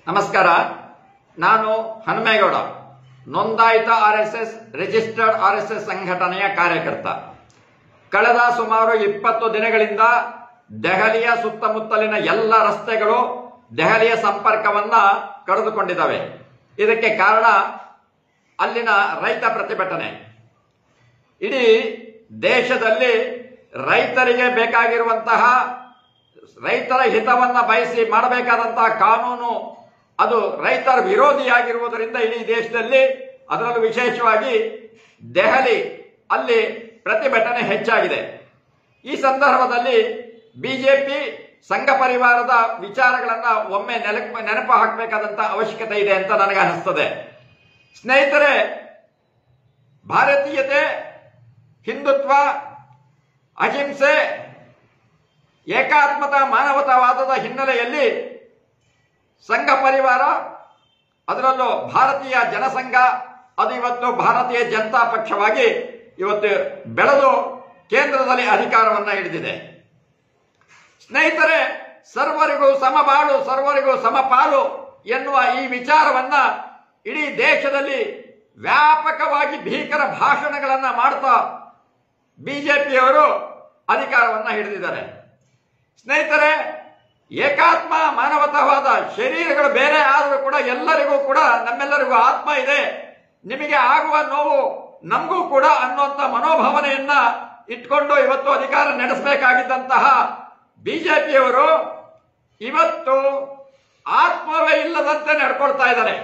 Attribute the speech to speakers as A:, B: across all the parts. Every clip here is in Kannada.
A: ನಮಸ್ಕಾರ ನಾನು ಹನುಮೇಗೌಡ ನೋಂದಾಯಿತ R S S registered R S S ಸಂಘಟನೆಯ ಕಾರ್ಯಕರ್ತ ಕಳೆದ ಸುಮಾರು ಇಪ್ಪತ್ತು ದಿನಗಳಿಂದ ದೆಹಲಿಯ ಸುತ್ತಮುತ್ತಲಿನ ಎಲ್ಲ ರಸ್ತೆಗಳು ದೆಹಲಿಯ ಸಂಪರ್ಕವನ್ನ ಕಳೆದುಕೊಂಡಿದ್ದಾವೆ ಇದಕ್ಕೆ ಕಾರಣ ಅಲ್ಲಿನ ರೈತ ಪ್ರತಿಭಟನೆ ಇಡೀ ದೇಶದಲ್ಲಿ ರೈತರಿಗೆ ಬೇಕಾಗಿರುವಂತಹ ರೈತರ ಹಿತವನ್ನ ಬಯಸಿ ಮಾಡಬೇಕಾದಂತಹ ಕಾನೂನು ಅದು ರೈತರ ವಿರೋಧಿಯಾಗಿರುವುದರಿಂದ ಇಡೀ ದೇಶದಲ್ಲಿ ಅದರಲ್ಲೂ ವಿಶೇಷವಾಗಿ ದೆಹಲಿ ಅಲ್ಲಿ ಪ್ರತಿಭಟನೆ ಹೆಚ್ಚಾಗಿದೆ ಈ ಸಂದರ್ಭದಲ್ಲಿ ಬಿಜೆಪಿ ಸಂಘ ಪರಿವಾರದ ವಿಚಾರಗಳನ್ನ ಒಮ್ಮೆ ನೆನಪು ನೆನಪು ಹಾಕಬೇಕಾದಂತ ಅವಶ್ಯಕತೆ ಇದೆ ಅಂತ ನನಗೆ ಅನಿಸ್ತದೆ ಸ್ನೇಹಿತರೆ ಭಾರತೀಯತೆ ಹಿಂದುತ್ವ ಅಹಿಂಸೆ ಏಕಾತ್ಮತ ಮಾನವತಾವಾದದ ಹಿನ್ನೆಲೆಯಲ್ಲಿ ಸಂಘ ಪರಿವಾರ ಅದರಲ್ಲೂ ಭಾರತೀಯ ಜನಸಂಘ ಅದು ಇವತ್ತು ಭಾರತೀಯ ಜನತಾ ಪಕ್ಷವಾಗಿ ಇವತ್ತು ಬೆಳೆದು ಕೇಂದ್ರದಲ್ಲಿ ಅಧಿಕಾರವನ್ನ ಹಿಡಿದಿದೆ ಸ್ನೇಹಿತರೆ ಸರ್ವರಿಗೂ ಸಮಬಾಳು ಸರ್ವರಿಗೂ ಸಮಪಾಲು ಎನ್ನುವ ಈ ವಿಚಾರವನ್ನ ಇಡೀ ದೇಶದಲ್ಲಿ ವ್ಯಾಪಕವಾಗಿ ಭೀಕರ ಭಾಷಣಗಳನ್ನ ಮಾಡ್ತಾ ಬಿಜೆಪಿಯವರು ಅಧಿಕಾರವನ್ನ ಹಿಡಿದಿದ್ದಾರೆ ಸ್ನೇಹಿತರೆ ಏಕಾತ್ಮ ಮಾನವತಾವಾದ ಶರೀರಗಳು ಬೇರೆ ಆದರೂ ಕೂಡ ಎಲ್ಲರಿಗೂ ಕೂಡ ನಮ್ಮೆಲ್ಲರಿಗೂ ಆತ್ಮ ಇದೆ ನಿಮಗೆ ಆಗುವ ನೋವು ನಮಗೂ ಕೂಡ ಅನ್ನುವಂತ ಮನೋಭಾವನೆಯನ್ನ ಇಟ್ಕೊಂಡು ಇವತ್ತು ಅಧಿಕಾರ ನಡೆಸಬೇಕಾಗಿದ್ದಂತಹ ಬಿಜೆಪಿಯವರು ಇವತ್ತು ಆತ್ಮವೇ ಇಲ್ಲದಂತೆ ನಡ್ಕೊಳ್ತಾ ಇದ್ದಾರೆ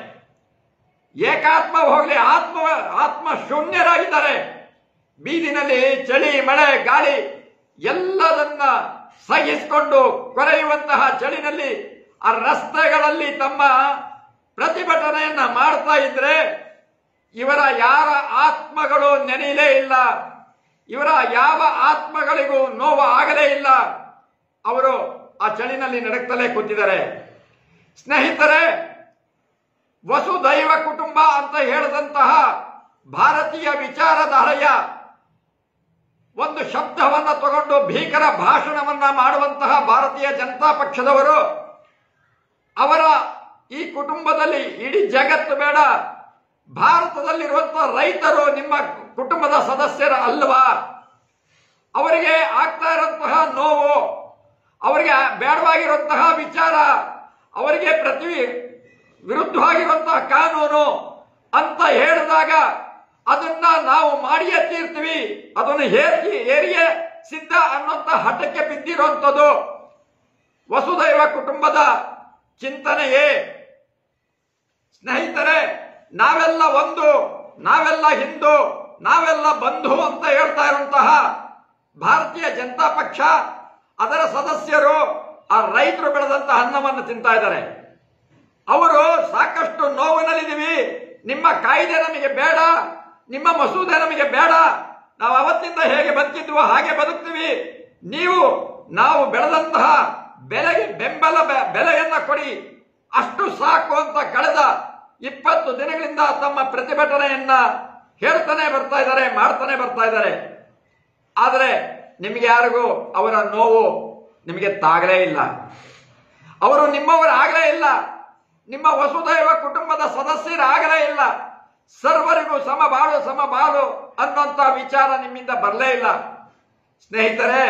A: ಏಕಾತ್ಮ ಹೋಗ್ಲಿ ಆತ್ಮ ಆತ್ಮ ಶೂನ್ಯರಾಗಿದ್ದಾರೆ ಬೀದಿನಲ್ಲಿ ಚಳಿ ಮಳೆ ಗಾಳಿ ಎಲ್ಲದನ್ನ ಸಹಿಸಿಕೊಂಡು ಕೊರೆಯುವಂತಹ ಚಳಿನಲ್ಲಿ ಆ ರಸ್ತೆಗಳಲ್ಲಿ ತಮ್ಮ ಪ್ರತಿಭಟನೆಯನ್ನ ಮಾಡ್ತಾ ಇದ್ರೆ ಇವರ ಯಾರ ಆತ್ಮಗಳು ನೆನೆಯಲೇ ಇಲ್ಲ ಇವರ ಯಾವ ಆತ್ಮಗಳಿಗೂ ನೋವು ಆಗಲೇ ಇಲ್ಲ ಅವರು ಆ ಚಳಿನಲ್ಲಿ ನಡಕ್ತಲೇ ಕೂತಿದ್ದಾರೆ ಸ್ನೇಹಿತರೆ ವಸುದೈವ ಕುಟುಂಬ ಅಂತ ಹೇಳಿದಂತಹ ಭಾರತೀಯ ವಿಚಾರಧಾರೆಯ ಒಂದು ಶಬ್ದವನ್ನ ತಗೊಂಡು ಭೀಕರ ಭಾಷಣವನ್ನ ಮಾಡುವಂತಹ ಭಾರತೀಯ ಜನತಾ ಪಕ್ಷದವರು ಅವರ ಈ ಕುಟುಂಬದಲ್ಲಿ ಇಡೀ ಜಗತ್ತು ಬೇಡ ಭಾರತದಲ್ಲಿರುವಂತಹ ರೈತರು ನಿಮ್ಮ ಕುಟುಂಬದ ಸದಸ್ಯರ ಅಲ್ವಾ ಅವರಿಗೆ ಆಗ್ತಾ ಇರುವಂತಹ ನೋವು ಅವರಿಗೆ ಬೇಡವಾಗಿರುವಂತಹ ವಿಚಾರ ಅವರಿಗೆ ಪ್ರತಿ ವಿರುದ್ಧವಾಗಿರುವಂತಹ ಕಾನೂನು ಅಂತ ಹೇಳಿದಾಗ ಅದನ್ನ ನಾವು ಮಾಡಿಯೇ ತೀರ್ತೀವಿ ಅದನ್ನು ಹೇರಿ ಏರಿಯೇ ಸಿದ್ಧ ಅನ್ನೋಂತ ಹಠಕ್ಕೆ ಬಿದ್ದಿರುವಂಥದ್ದು ವಸುದೈವ ಕುಟುಂಬದ ಚಿಂತನೆಯೇ ಸ್ನೇಹಿತರೆ ನಾವೆಲ್ಲ ಒಂದು ನಾವೆಲ್ಲ ಹಿಂದೂ ನಾವೆಲ್ಲ ಬಂಧು ಅಂತ ಹೇಳ್ತಾ ಇರುವಂತಹ ಭಾರತೀಯ ಜನತಾ ಪಕ್ಷ ಅದರ ಸದಸ್ಯರು ಆ ರೈತರು ಬೆಳೆದಂತಹ ಅನ್ನವನ್ನು ತಿಂತಾ ಇದ್ದಾರೆ ಅವರು ಸಾಕಷ್ಟು ನೋವಿನಲ್ಲಿದ್ದೀವಿ ನಿಮ್ಮ ಕಾಯ್ದೆ ನಮಗೆ ಬೇಡ ನಿಮ್ಮ ಮಸೂದೆ ನಮಗೆ ಬೇಡ ನಾವು ಅವತ್ತಿಂದ ಹೇಗೆ ಬದುಕಿದ್ವೋ ಹಾಗೆ ಬದುಕ್ತೀವಿ ನೀವು ನಾವು ಬೆಳೆದಂತಹ ಬೆಲೆಗೆ ಬೆಂಬಲ ಬೆ- ಬೆಲೆಯನ್ನ ಕೊಡಿ ಅಷ್ಟು ಸಾಕು ಅಂತ ಕಳೆದ ಇಪ್ಪತ್ತು ದಿನಗಳಿಂದ ತಮ್ಮ ಪ್ರತಿಭಟನೆಯನ್ನ ಹೇಳ್ತಾನೆ ಬರ್ತಾ ಇದ್ದಾರೆ ಮಾಡ್ತಾನೆ ಬರ್ತಾ ಇದ್ದಾರೆ ಆದರೆ ನಿಮಗೆ ಯಾರಿಗೂ ಅವರ ನೋವು ನಿಮಗೆ ತಾಗಲೇ ಇಲ್ಲ ಅವರು ನಿಮ್ಮವರಾಗಲೇ ಇಲ್ಲ ನಿಮ್ಮ ವಸುದೈವ ಕುಟುಂಬದ ಸದಸ್ಯರಾಗಲೇ ಇಲ್ಲ ಸರ್ವರಿಗೂ ಸಮಬಾಳು ಸಮಬಾಳು ಅನ್ನುವಂತ ವಿಚಾರ ನಿಮ್ಮಿಂದ ಬರಲೇ ಇಲ್ಲ ಸ್ನೇಹಿತರೆ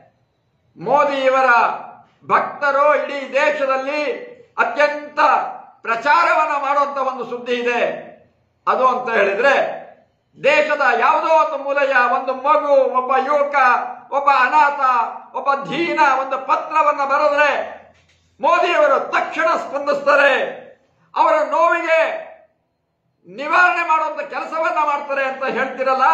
A: ಮೋದಿಯವರ ಭಕ್ತರು ಇಡೀ ದೇಶದಲ್ಲಿ ಅತ್ಯಂತ ಪ್ರಚಾರವನ್ನ ಮಾಡುವಂತ ಒಂದು ಸುದ್ದಿ ಇದೆ ಅದು ಅಂತ ಹೇಳಿದ್ರೆ ದೇಶದ ಯಾವುದೋ ಒಂದು ಮೂಲೆಯ ಒಂದು ಮಗು ಒಬ್ಬ ಯುವಕ ಒಬ್ಬ ಅನಾಥ ಒಬ್ಬ ಧೀನ ಒಂದು ಪತ್ರವನ್ನ ಬರೆದ್ರೆ ಮೋದಿಯವರು ತಕ್ಷಣ ಸ್ಪಂದಿಸ್ತಾರೆ ಅವರ ನೋವಿಗೆ ನಿವಾರಣೆ ಮಾಡುವಂತ ಕೆಲಸವನ್ನ ಮಾಡ್ತಾರೆ ಅಂತ ಹೇಳ್ತಿರಲ್ಲ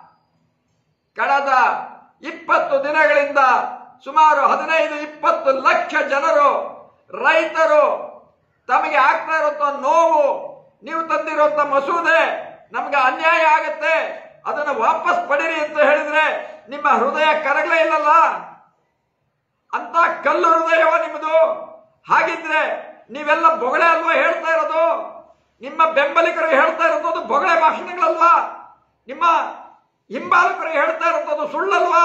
A: ಕಳೆದ ಇಪ್ಪತ್ತು ದಿನಗಳಿಂದ ಸುಮಾರು ಹದಿನೈದು ಇಪ್ಪತ್ತು ಲಕ್ಷ ಜನರು ರೈತರು ತಮಗೆ ಆಗ್ತಾ ಇರುವಂತ ನೋವು ನೀವು ತಂದಿರುವಂತ ಮಸೂದೆ ನಮ್ಗೆ ಅನ್ಯಾಯ ಆಗತ್ತೆ ಅದನ್ನು ವಾಪಸ್ ಪಡೀರಿ ಅಂತ ಹೇಳಿದ್ರೆ ನಿಮ್ಮ ಹೃದಯ ಕರಗಲೇ ಇಲ್ಲಲ್ಲ ಅಂತ ಕಲ್ಲು ಹೃದಯವ ನಿಮ್ಮದು ಹಾಗಿದ್ರೆ ನೀವೆಲ್ಲ ಬೊಗಳೆ ಅಲ್ವಾ ಹೇಳ್ತಾ ಇರೋದು ನಿಮ್ಮ ಬೆಂಬಲಿಗರು ಹೇಳ್ತಾ ಇರೋದು ಬೊಗಳೆ ಭಾಷಣಗಳಲ್ವಾ ನಿಮ್ಮ ಹಿಂಬಾಲಕರು ಹೇಳ್ತಾ ಇರೋದು ಸುಳ್ಳಲ್ವಾ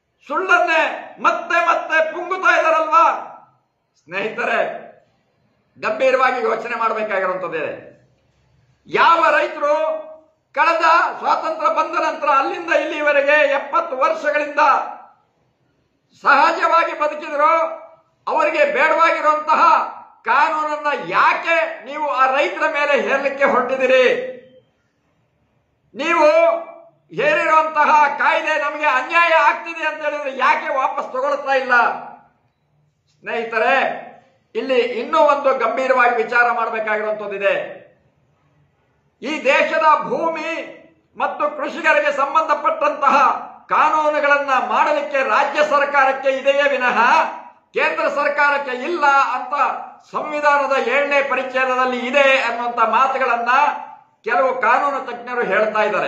A: ಸುಳ್ಳನ್ನೇ ಮತ್ತೆ ಮತ್ತೆ ಪುಂಗುತ್ತಾ ಇದಾರಲ್ವಾ ಸ್ನೇಹಿತರೆ ಗಂಭೀರವಾಗಿ ಯೋಚನೆ ಮಾಡಬೇಕಾಗಿರುವಂಥದ್ದಿದೆ ಯಾವ ರೈತರು ಕಳೆದ ಸ್ವಾತಂತ್ರ್ಯ ಬಂದ ನಂತರ ಅಲ್ಲಿಂದ ಇಲ್ಲಿವರೆಗೆ ಎಪ್ಪತ್ತು ವರ್ಷಗಳಿಂದ ಸಹಜವಾಗಿ ಬದುಕಿದ್ರು ಅವರಿಗೆ ಬೇಡವಾಗಿರುವಂತಹ ಕಾನೂನನ್ನ ಯಾಕೆ ನೀವು ಆ ರೈತರ ಮೇಲೆ ಹೇರಲಿಕ್ಕೆ ಹೊರಟಿದ್ದೀರಿ ನೀವು ಹೇರಿರುವಂತಹ ಕಾಯ್ದೆ ನಮಗೆ ಅನ್ಯಾಯ ಆಗ್ತಿದೆ ಅಂತ ಹೇಳಿದ್ರೆ ಯಾಕೆ ವಾಪಸ್ ತಗೊಳ್ತಾ ಇಲ್ಲ ಸ್ನೇಹಿತರೆ ಇಲ್ಲಿ ಇನ್ನೂ ಒಂದು ಗಂಭೀರವಾಗಿ ವಿಚಾರ ಮಾಡಬೇಕಾಗಿರುವಂತದ್ದಿದೆ ಈ ದೇಶದ ಭೂಮಿ ಮತ್ತು ಕೃಷಿಕರಿಗೆ ಸಂಬಂಧಪಟ್ಟಂತಹ ಕಾನೂನುಗಳನ್ನ ಮಾಡಲಿಕ್ಕೆ ರಾಜ್ಯ ಸರ್ಕಾರಕ್ಕೆ ಇದೆಯೇ ವಿನಃ ಕೇಂದ್ರ ಸರ್ಕಾರಕ್ಕೆ ಇಲ್ಲ ಅಂತ ಸಂವಿಧಾನದ ಏಳನೇ ಪರಿಚ್ಛೇದದಲ್ಲಿ ಇದೆ ಅನ್ನುವಂತ ಮಾತುಗಳನ್ನ ಕೆಲವು ಕಾನೂನು ತಜ್ಞರು ಹೇಳ್ತಾ ಇದ್ದಾರೆ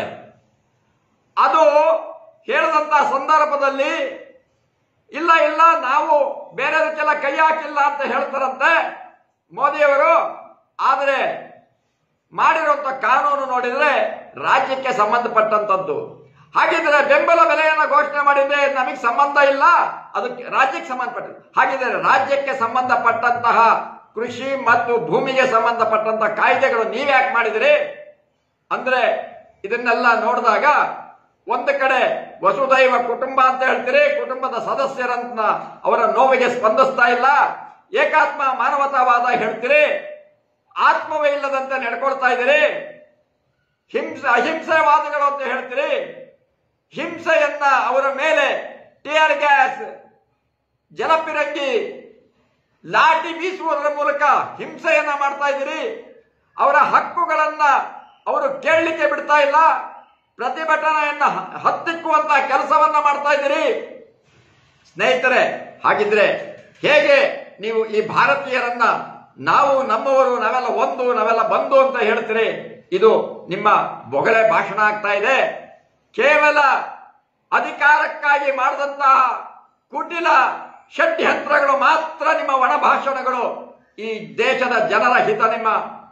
A: ಅದು ಹೇಳಿದಂತ ಸಂದರ್ಭದಲ್ಲಿ ಇಲ್ಲ ಇಲ್ಲ ನಾವು ಬೇರೆದಕ್ಕೆಲ್ಲ ಕೈ ಹಾಕಿಲ್ಲ ಅಂತ ಹೇಳ್ತಾರಂತೆ ಮೋದಿಯವರು ಆದರೆ ಮಾಡಿರುವಂತ ಕಾನೂನು ನೋಡಿದ್ರೆ ರಾಜ್ಯಕ್ಕೆ ಸಂಬಂಧಪಟ್ಟಂತದ್ದು ಹಾಗಿದ್ರೆ ಬೆಂಬಲ ಬೆಲೆಯನ್ನ ಘೋಷಣೆ ಮಾಡಿದ್ರೆ ನಮಗೆ ಸಂಬಂಧ ಇಲ್ಲ ಅದಕ್ಕೆ ರಾಜ್ಯಕ್ಕೆ ಸಂಬಂಧಪಟ್ಟ ಹಾಗಿದ್ರೆ ರಾಜ್ಯಕ್ಕೆ ಸಂಬಂಧಪಟ್ಟಂತಹ ಕೃಷಿ ಮತ್ತು ಭೂಮಿಗೆ ಸಂಬಂಧಪಟ್ಟಂತಹ ಕಾಯ್ದೆಗಳು ನೀವ್ಯಾಕೆ ಮಾಡಿದಿರಿ ಅಂದ್ರೆ ಇದನ್ನೆಲ್ಲ ನೋಡಿದಾಗ ಒಂದು ಕಡೆ ವಸುದೈವ ಕುಟುಂಬ ಅಂತ ಹೇಳ್ತೀರಿ ಕುಟುಂಬದ ಸದಸ್ಯರಂತ ಅವರ ನೋವಿಗೆ ಸ್ಪಂದಿಸ್ತಾ ಇಲ್ಲ ಏಕಾತ್ಮ ಮಾನವತಾವಾದ ಹೇಳ್ತೀರಿ ಆತ್ಮವೇ ಇಲ್ಲದಂತೆ ನಡ್ಕೊಳ್ತಾ ಇದ್ದೀರಿ ಹಿಂಸೆ ಅಹಿಂಸೆವಾದಿಗಳು ಅಂತ ಹೇಳ್ತೀರಿ ಹಿಂಸೆಯನ್ನ ಅವರ ಮೇಲೆ ಟಿಯರ್ ಗ್ಯಾಸ್ ಜಲಪಿರಂಗಿ ಲಾಠಿ ಬೀಸುವುದರ ಮೂಲಕ ಹಿಂಸೆಯನ್ನ ಮಾಡ್ತಾ ಇದ್ದೀರಿ ಅವರ ಹಕ್ಕುಗಳನ್ನ ಅವರು ಕೇಳಲಿಕ್ಕೆ ಬಿಡ್ತಾ ಇಲ್ಲ ಪ್ರತಿಭಟನೆಯನ್ನ ಹ- ಹತ್ತಿಕ್ಕುವಂತ ಕೆಲಸವನ್ನ ಮಾಡ್ತಾ ಇದ್ದೀರಿ ಸ್ನೇಹಿತರೆ ಹಾಗಿದ್ರೆ ಹೇಗೆ ನೀವು ಈ ಭಾರತೀಯರನ್ನ ನಾವು ನಮ್ಮವರು ನಾವೆಲ್ಲ ಒಂದು ನಾವೆಲ್ಲ ಬಂದು ಅಂತ ಹೇಳ್ತೀರಿ ಇದು ನಿಮ್ಮ ಬೊಗಳೆ ಭಾಷಣ ಆಗ್ತಾ ಇದೆ ಕೇವಲ ಅಧಿಕಾರಕ್ಕಾಗಿ ಮಾಡಿದಂತಹ ಕುಟಿಲ ಷಡ್ಯಂತ್ರಗಳು ಮಾತ್ರ ನಿಮ್ಮ ಒಣ ಭಾಷಣಗಳು ಈ ದೇಶದ ಜನರ ಹಿತ ನಿಮ್ಮ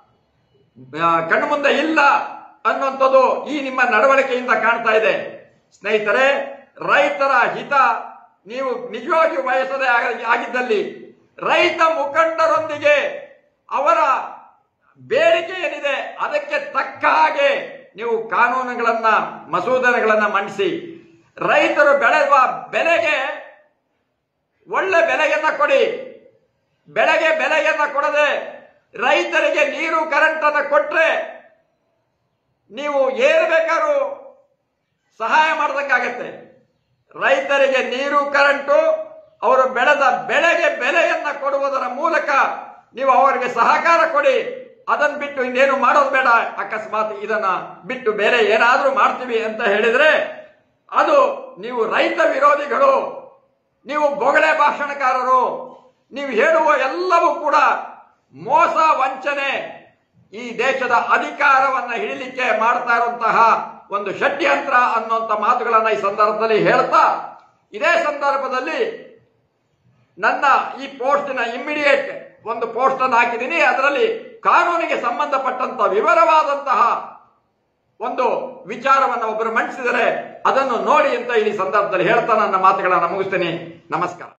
A: ಆ, ಕಣ್ಣು ಮುಂದೆ ಇಲ್ಲ ಅನ್ನುವಂಥದ್ದು ಈ ನಿಮ್ಮ ನಡವಳಿಕೆಯಿಂದ ಕಾಣ್ತಾ ಇದೆ ಸ್ನೇಹಿತರೆ ರೈತರ ಹಿತ ನೀವು ನಿಜವಾಗಿಯೂ ಬಯಸದೆ ಆಗ- ಆಗಿದ್ದಲ್ಲಿ ರೈತ ಮುಖಂಡರೊಂದಿಗೆ ಅವರ ಬೇಡಿಕೆ ಏನಿದೆ ಅದಕ್ಕೆ ತಕ್ಕ ಹಾಗೆ ನೀವು ಕಾನೂನುಗಳನ್ನ ಮಸೂದನೆಗಳನ್ನ ಮಂಡಿಸಿ ರೈತರು ಬೆಳೆಯುವ ಬೆಲೆಗೆ ಒಳ್ಳೆ ಬೆಲೆಯನ್ನ ಕೊಡಿ ಬೆಳೆಗೆ ಬೆಲೆಯನ್ನ ಕೊಡದೆ ರೈತರಿಗೆ ನೀರು ಕರೆಂಟ್ ಅನ್ನ ಕೊಟ್ರೆ ನೀವು ಏನು ಬೇಕಾದ್ರೂ ಸಹಾಯ ಮಾಡ್ದಂಗಾಗತ್ತೆ ರೈತರಿಗೆ ನೀರು ಕರೆಂಟು ಅವರು ಬೆಳೆದ ಬೆಳೆಗೆ ಬೆಲೆಯನ್ನ ಕೊಡುವುದರ ಮೂಲಕ ನೀವು ಅವರಿಗೆ ಸಹಕಾರ ಕೊಡಿ ಅದನ್ನ ಬಿಟ್ಟು ಇನ್ನೇನು ಮಾಡೋದು ಬೇಡ ಅಕಸ್ಮಾತ್ ಇದನ್ನ ಬಿಟ್ಟು ಬೇರೆ ಏನಾದ್ರೂ ಮಾಡ್ತೀವಿ ಅಂತ ಹೇಳಿದ್ರೆ ಅದು ನೀವು ರೈತ ವಿರೋಧಿಗಳು ನೀವು ಬೊಗಳೆ ಭಾಷಣಕಾರರು ನೀವು ಹೇಳುವ ಎಲ್ಲವೂ ಕೂಡ ಮೋಸ ವಂಚನೆ ಈ ದೇಶದ ಅಧಿಕಾರವನ್ನ ಹಿಡಿಲಿಕ್ಕೆ ಮಾಡ್ತಾ ಇರುವಂತಹ ಒಂದು ಷಡ್ಯಂತ್ರ ಅನ್ನುವಂತ ಮಾತುಗಳನ್ನ ಈ ಸಂದರ್ಭದಲ್ಲಿ ಹೇಳ್ತಾ ಇದೇ ಸಂದರ್ಭದಲ್ಲಿ ನನ್ನ ಈ ಪೋಸ್ಟಿನ ಇಮ್ಮಿಡಿಯೇಟ್ ಒಂದು ಪೋಸ್ಟ್ ಅನ್ನು ಹಾಕಿದ್ದೀನಿ ಅದರಲ್ಲಿ ಕಾನೂನಿಗೆ ಸಂಬಂಧಪಟ್ಟಂತ ವಿವರವಾದಂತಹ ಒಂದು ವಿಚಾರವನ್ನು ಒಬ್ಬರು ಮಂಡಿಸಿದರೆ ಅದನ್ನು ನೋಡಿ ಅಂತ ಈ ಸಂದರ್ಭದಲ್ಲಿ ಹೇಳ್ತಾ ನನ್ನ ಮಾತುಗಳನ್ನ ಮುಗಿಸ್ತೀನಿ ನಮಸ್ಕಾರ